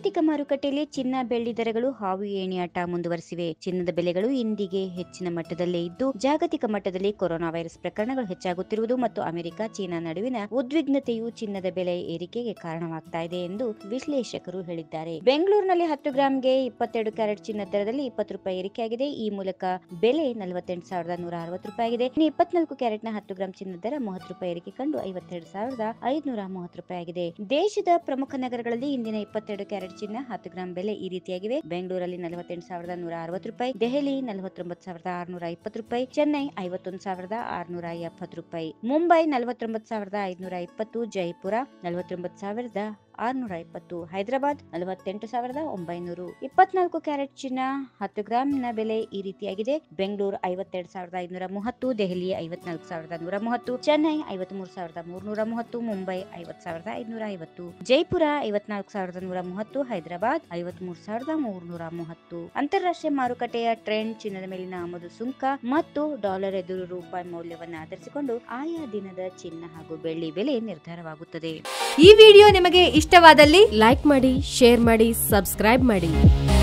ಜಾಗತಿಕ ಮಾರುಕಟ್ಟೆಯಲ್ಲಿ ಚಿನ್ನ ಬೆಳ್ಳಿ ದರಗಳು ಹಾವು ಏಣಿಯಾಟ ಮುಂದುವರೆಸಿವೆ ಚಿನ್ನದ ಬೆಲೆಗಳು ಇಂದಿಗೆ ಹೆಚ್ಚಿನ ಮಟ್ಟದಲ್ಲೇ ಇದ್ದು ಜಾಗತಿಕ ಮಟ್ಟದಲ್ಲಿ ಕೊರೋನಾ ವೈರಸ್ ಪ್ರಕರಣಗಳು ಹೆಚ್ಚಾಗುತ್ತಿರುವುದು ಮತ್ತು ಅಮೆರಿಕ ಚೀನಾ ನಡುವಿನ ಉದ್ವಿಗ್ನತೆಯು ಚಿನ್ನದ ಬೆಲೆ ಏರಿಕೆಗೆ ಕಾರಣವಾಗ್ತಾ ಇದೆ ಎಂದು ವಿಶ್ಲೇಷಕರು ಹೇಳಿದ್ದಾರೆ ಬೆಂಗಳೂರಿನಲ್ಲಿ ಹತ್ತು ಗ್ರಾಂಗೆ ಇಪ್ಪತ್ತೆರಡು ಕ್ಯಾರೆಟ್ ಚಿನ್ನದ ದರದಲ್ಲಿ ಇಪ್ಪತ್ತು ರೂಪಾಯಿ ಏರಿಕೆಯಾಗಿದೆ ಈ ಮೂಲಕ ಬೆಲೆ ನಲವತ್ತೆಂಟು ಸಾವಿರದ ನೂರ ಅರವತ್ತು ರೂಪಾಯಿ ಆಗಿದೆ ಇನ್ನು ಇಪ್ಪತ್ನಾಲ್ಕು ಕ್ಯಾರೆಟ್ನ ಹತ್ತು ಗ್ರಾಂ ಚಿನ್ನದ ದರ ಮೂವತ್ತು ರೂಪಾಯಿ ಏರಿಕೆ ಕಂಡು ಐವತ್ತೆರಡು ಸಾವಿರದ ಐದುನೂರ ಮೂವತ್ತು ರೂಪಾಯಿ ಆಗಿದೆ ದೇಶದ ಪ್ರಮುಖ ನಗರಗಳಲ್ಲಿ ಇಂದಿನ ಇಪ್ಪತ್ತೆರಡು ಕ್ಯಾರೆಟ್ ಚಿನ್ನ ಹತ್ತು ಗ್ರಾಂ ಬೆಲೆ ಈ ರೀತಿಯಾಗಿವೆ ಬೆಂಗಳೂರಲ್ಲಿ ನಲವತ್ತೆಂಟು ಸಾವಿರದ ನೂರ ಅರವತ್ತು ರೂಪಾಯಿ ದೆಹಲಿ ನಲವತ್ತೊಂಬತ್ತು ಸಾವಿರದ ಆರುನೂರ ಇಪ್ಪತ್ತು ರೂಪಾಯಿ ಚೆನ್ನೈ ಐವತ್ತೊಂದು ಸಾವಿರದ ಆರುನೂರ ಎಪ್ಪತ್ತು ರೂಪಾಯಿ ಮುಂಬೈ ನಲವತ್ತೊಂಬತ್ತು ಸಾವಿರದ ಐದುನೂರ ಇಪ್ಪತ್ತು ಜೈಪುರ ನಲವತ್ತೊಂಬತ್ತು ಸಾವಿರದ ಆರುನೂರ ಇಪ್ಪತ್ತು ಹೈದರಾಬಾದ್ ನಲವತ್ತೆಂಟು ಸಾವಿರದ ಒಂಬೈನೂರು ಇಪ್ಪತ್ನಾಲ್ಕು ಕ್ಯಾರೆಟ್ ಚಿನ್ನ ಹತ್ತು ಗ್ರಾಂನ ಬೆಲೆ ಈ ರೀತಿಯಾಗಿದೆ ಬೆಂಗಳೂರು ಐವತ್ತೆರಡು ಸಾವಿರದ ಐದುನೂರ ಮೂವತ್ತು ದೆಹಲಿ ಐವತ್ನಾಲ್ಕು ಸಾವಿರದ ನೂರ ಮೂವತ್ತು ಚೆನ್ನೈ ಐವತ್ಮೂರು ಸಾವಿರದ ಮೂರ್ನೂರ ಮೂವತ್ತು ಮುಂಬೈ ಐವತ್ ಸಾವಿರದ ಐದುನೂರ ಐವತ್ತು ಜೈಪುರ ಐವತ್ನಾಲ್ಕು ಸಾವಿರದ ನೂರ ಮೂವತ್ತು ಹೈದರಾಬಾದ್ ಐವತ್ಮೂರು ಸಾವಿರದ ಮೂರ್ನೂರ ಮೂವತ್ತು ಅಂತಾರಾಷ್ಟ್ರೀಯ ಮಾರುಕಟ್ಟೆಯ ಟ್ರೆಂಡ್ ಚಿನ್ನದ ಮೇಲಿನ ಆಮದು ಸುಂಕ ಮತ್ತು ಡಾಲರ್ ಎದುರು ರೂಪಾಯಿ ಮೌಲ್ಯವನ್ನು ಆಧರಿಸಿಕೊಂಡು ಆಯಾ ದಿನದ ಚಿನ್ನ ಹಾಗೂ ಬೆಳ್ಳಿ ಬೆಲೆ ನಿರ್ಧಾರವಾಗುತ್ತದೆ ಈ ವಿಡಿಯೋ ನಿಮಗೆ ಇಷ್ಟವಾದಲ್ಲಿ ಲೈಕ್ ಮಾಡಿ ಶೇರ್ ಮಾಡಿ ಸಬ್ಸ್ಕ್ರೈಬ್ ಮಾಡಿ